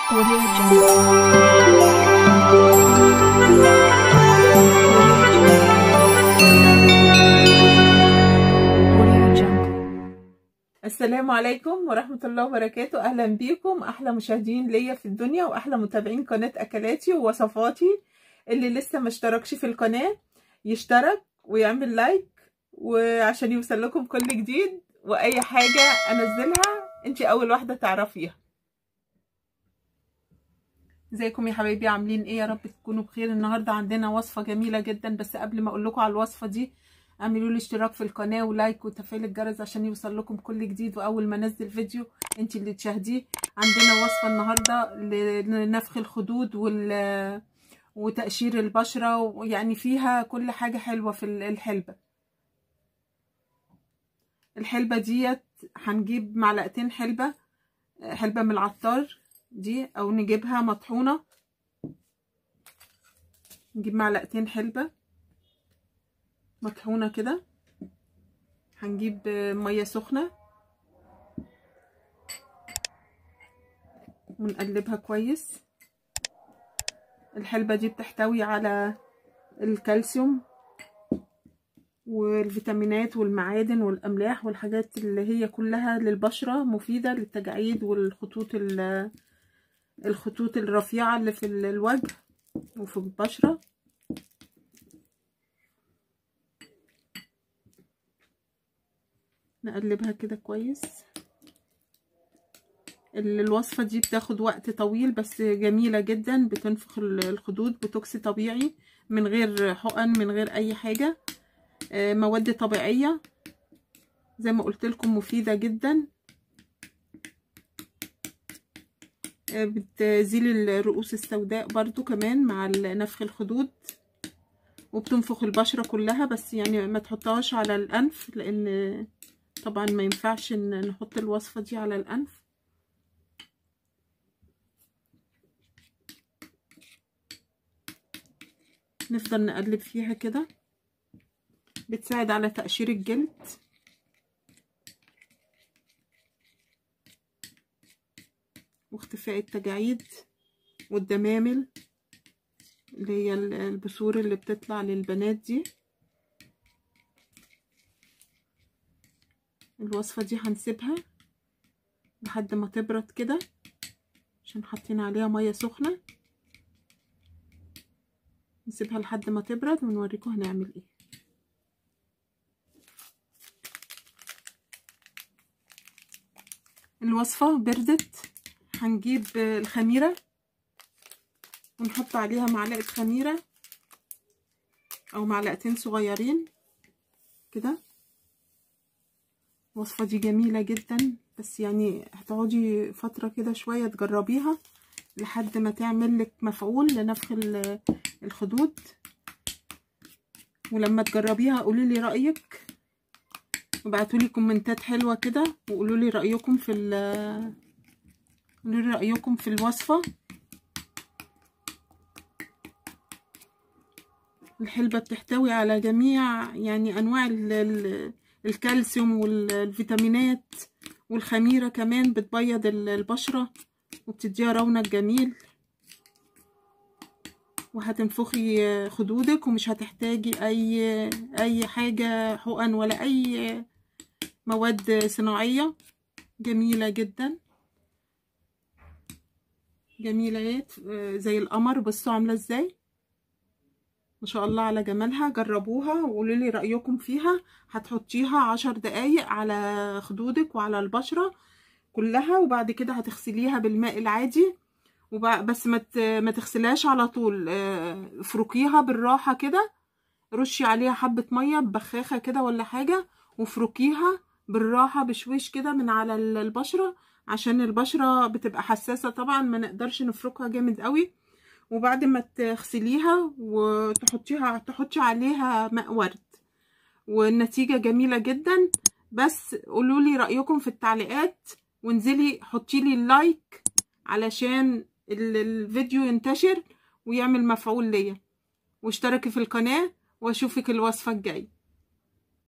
Audio Jungle. Audio Jungle. السلام عليكم ورحمة الله وبركاته أهلا بيكم أحلى مشاهدين ليا في الدنيا وأحلى متابعين قناة أكلاتي ووصفاتي اللي لسه ما اشتركش في القناة يشترك ويعمل لايك وعشان يوصل لكم كل جديد وأي حاجة أنزلها انتي أول واحدة تعرفيها ازيكم يا حبايبي عاملين ايه يا رب تكونوا بخير النهارده عندنا وصفه جميله جدا بس قبل ما اقول لكم على الوصفه دي اعملوا لي اشتراك في القناه ولايك وتفعيل الجرس عشان يوصل لكم كل جديد واول ما انزل فيديو انت اللي تشاهديه عندنا وصفه النهارده لنفخ الخدود وال وتقشير البشره ويعني فيها كل حاجه حلوه في الحلبه الحلبه ديت هنجيب معلقتين حلبه حلبه من العطار دي او نجيبها مطحونه نجيب معلقتين حلبه مطحونه كده هنجيب ميه سخنه ونقلبها كويس الحلبه دي بتحتوي على الكالسيوم والفيتامينات والمعادن والاملاح والحاجات اللي هي كلها للبشره مفيده للتجاعيد والخطوط الخطوط الرفيعه اللي في الوجه وفي البشره نقلبها كده كويس الوصفه دي بتاخد وقت طويل بس جميله جدا بتنفخ الخدود بوتوكس طبيعي من غير حقن من غير اي حاجه مواد طبيعيه زي ما قلت لكم مفيده جدا بتزيل الرؤوس السوداء برضو كمان مع نفخ الخدود وبتنفخ البشرة كلها بس يعني ما تحطهاش على الأنف لأن طبعا ما ينفعش نحط الوصفة دي على الأنف نفضل نقلب فيها كده بتساعد على تقشير الجلد واختفاء التجاعيد والدمامل اللي هي البثور اللي بتطلع للبنات دي الوصفة دي هنسيبها لحد ما تبرد كده عشان حاطين عليها مية سخنة نسيبها لحد ما تبرد ونوريكم هنعمل ايه الوصفة بردت هنجيب الخميرة ونحط عليها معلقة خميرة او معلقتين صغيرين كده الوصفة دي جميلة جدا بس يعني هتقعدي فترة كده شوية تجربيها لحد ما تعمل لك مفعول لنفخ الخدود ولما تجربيها قولي لي رأيك وابعتوا لي كومنتات حلوة كده وقولوا لي رأيكم في قولوا لي رأيكم في الوصفة الحلبة بتحتوي على جميع يعني أنواع الكالسيوم والفيتامينات والخميرة كمان بتبيض البشرة وبتديها رونق جميل وهتنفخي خدودك ومش هتحتاجي أي أي حاجة حقن ولا أي مواد صناعية جميلة جدا جميلة زي القمر بصوا عاملة ازاي ما شاء الله على جمالها جربوها وقولوا لي رايكم فيها هتحطيها عشر دقايق على خدودك وعلى البشره كلها وبعد كده هتغسليها بالماء العادي بس ما ما تغسلهاش على طول افركيها بالراحه كده رشي عليها حبه ميه ببخاخه كده ولا حاجه وافركيها بالراحه بشويش كده من على البشره عشان البشره بتبقى حساسه طبعا ما نقدرش نفركها جامد قوي وبعد ما تغسليها وتحطيها تحطي عليها ماء ورد والنتيجة جميلة جدا بس قولوا لي رأيكم في التعليقات وانزلي حطي لي اللايك علشان الفيديو ينتشر ويعمل مفعول ليا واشتركي في القناة واشوفك الوصفة الجاية